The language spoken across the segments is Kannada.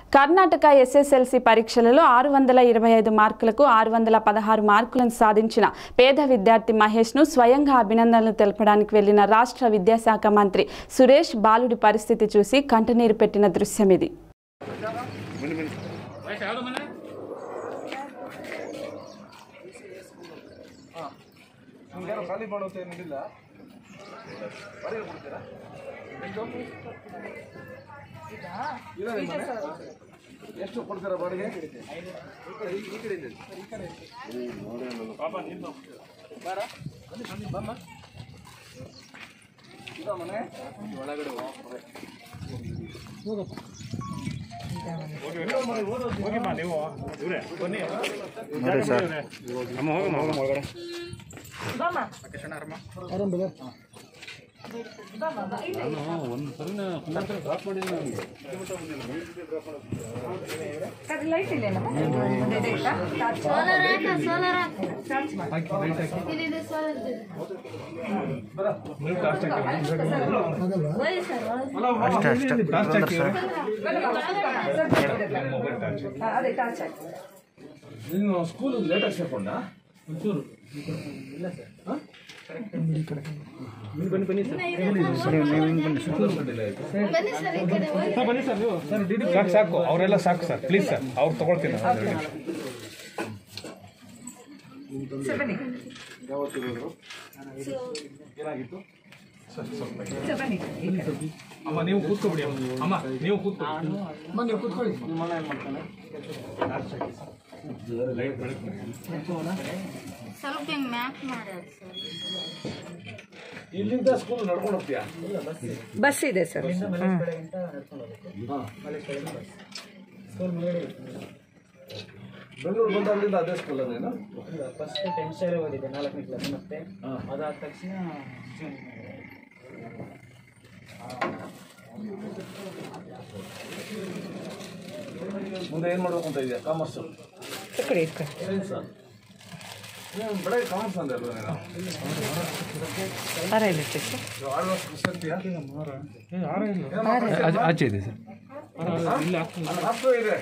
కర్ణాటక ఎస్ఎస్ఎల్సి పరీక్షలలో ఆరు వందల ఇరవై ఐదు మార్కులకు ఆరు వందల పదహారు మార్కులను సాధించిన పేద విద్యార్థి మహేష్ను స్వయంగా అభినందనలు తెలపడానికి వెళ్లిన రాష్ట్ర విద్యాశాఖ మంత్రి సురేష్ బాలుడి పరిస్థితి చూసి కంటనీరు పెట్టిన దృశ్యం ఇది ನಿಮ್ಗೇನೋ ಖಾಲಿ ಮಾಡೋದು ಏನಿಲ್ಲ ಬಾಡಿಗೆ ಕೊಡ್ತೀರಾ ಎಷ್ಟು ಇಲ್ಲ ನಿಮ್ಮ ಮನೆ? ಎಷ್ಟು ಕೊಡ್ತೀರಾ ಬಾಡಿಗೆ ಈ ಕಡೆ ಇದೆ. ಬಾರ. ಬನ್ನಿ, ಬನ್ನಿ, ಬಮ್ಮ. ಇದಾ ಮನೆ ಒಳಗಡೆ ಹೋಗ್ತಾರೆ. ಹೋಗಿಮ್ಮ ನೀವು ಇವರೇ ಬನ್ನಿ ಅಮ್ಮ ಹೋಗಮ್ಮ ಹೋಗಮ್ಮ ಒಳಗಡೆ ಸೋಲಾರ್ ಹಾಕ ಸೋಲಾರ್ ಹಾಕ ಇಲ್ಲಿದೆ ಸೋಲಾರ್ ಇದೆ ಒಯ್ಯಿ ಸರ್ ಒಳಗೆ. ನೀನು ಸ್ಕೂಲ್ ಲೇಟಾಗಿ ಸೇರ್ಕೊಂಡ ಬನ್ನಿ ಸರ್ ಈ ಕಡೆ ಒಯ್ಯಿ. ಬನ್ನಿ ಸರ್ ನೀವು ಸಾಕು ಸಾಕು ಅವರೆಲ್ಲ ಸಾಕು ಸರ್ ಪ್ಲೀಸ್ ಸರ್ ಅವ್ರು ತಗೊಳ್ತೀನಿ ನಾನು ಒಂದು ನಿಮಿಷ. ಯಾವತ್ತಿರೋದು ಏನಾಗಿತ್ತು ಅಮ್ಮ ನೀವು ಕೂತ್ಕೊಬಿಡಿ ಅಮ್ಮ ಅಮ್ಮ ನೀವು ಕೂತ್ಕೊಬಿಡಿ ಅಮ್ಮ ನೀವು ಕೂತ್ಕೊಳ್ಳಿ ನಿಮ್ಮ ಮನೆ ಏನು ಮಾಡ್ತಾನೆ ಸ್ವಲ್ಪ ಹಿಂಗ್ ಮ್ಯಾಕ್ ಮಾಡ್ಯಾರ ಸರ್ ಇಲ್ಲಿಂದ ಸ್ಕೂಲ್ ನಡ್ಕೊಂಡು ಹೋಗ್ತೀಯಾ ಬಸ್ ಇದೆ ಸರ್ ಬೆಂಗಳೂರು ಬಂದಾಗಲಿಂದ ಅದೇ ಸ್ಕೂಲ್ ಅದೇನು ಫಸ್ಟ್ ಟೆಂತ್ ಸ್ಟ್ಯಾಂಡರ್ಡ್ ಓದಿದ್ದೆ ನಾಲ್ಕನೇ ಕ್ಲಾಸ್ ಮತ್ತೆ ಅದಾದ ತಕ್ಷಣ ಮುಂದೆ ಏನು ಮಾಡ್ಬೇಕು ಅಂತ ಇದೆಯಾ ಕಾಮರ್ಸು ಇಟ್ಕೊಳ್ಳಿ ಇಟ್ಕೊಳ್ಳಿ ಸೈನ್ಸ್ ನೀನು ಬೆಳಗ್ಗೆ ಕಾಮರ್ಸ್ ಅಂದೆ ಅಲ್ವಾ ನೀನು ಆರ ಇಲ್ಲ ಸರ್ ಆಳ್ವಾಸ್ ಕೃಷಿಯಾ ಆಚೆ ಇದೆ ಸರ್ ರಾಷ್ಟ್ರ ಇದೆ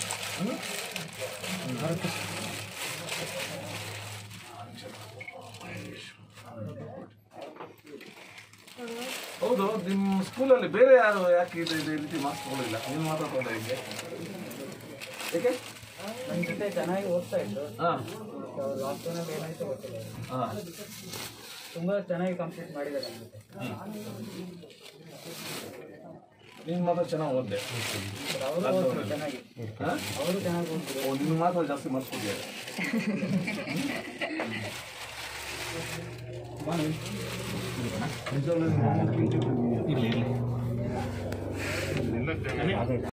ಹೌದು ನಿಮ್ಮ ಸ್ಕೂಲಲ್ಲಿ ಬೇರೆ ಯಾರು ಯಾಕೆ ಇದು ಇದು ಈ ರೀತಿ ಮಾರ್ಕ್ಸ್ ತಗೊಂಡಿಲ್ಲ ನೀವು ಮಾತ್ರ ತಗೊಂಡ ಹಿಂಗೆ ಏಕೆ ನನ್ನ ಜೊತೆ ಚೆನ್ನಾಗಿ ಓದ್ತಾ ಇದ್ದು ಹಾಂ ಲಾಕ್ಡೌನಲ್ಲಿ ಏನಾಯ್ತು ಗೊತ್ತಿಲ್ಲ ಹಾಂ ತುಂಬಾ ಚೆನ್ನಾಗಿ ಕಂಪ್ಲೀಟ್ ಮಾಡಿದ್ದಾರೆ ನನ್ನ ಜೊತೆ ನೀನು ಮಾತ್ರ ಚೆನ್ನಾಗಿ ಓದ್ದೆ ಅವರು ಓದ್ತಾರೆ ಚೆನ್ನಾಗಿ ಹಾಂ ಅವರು ಚೆನ್ನಾಗಿ ಓದ್ತಾರೆ ಓ ನಿನ್ನ ಮಾತ್ರ ಜಾಸ್ತಿ ಮಾರ್ಕ್ಸ್ ಕೊಟ್ಟಿದ್ದಾರೆ ನಿಜವಾಗ್ಲೂ ನಿಮ್ಮ ಅಮ್ಮ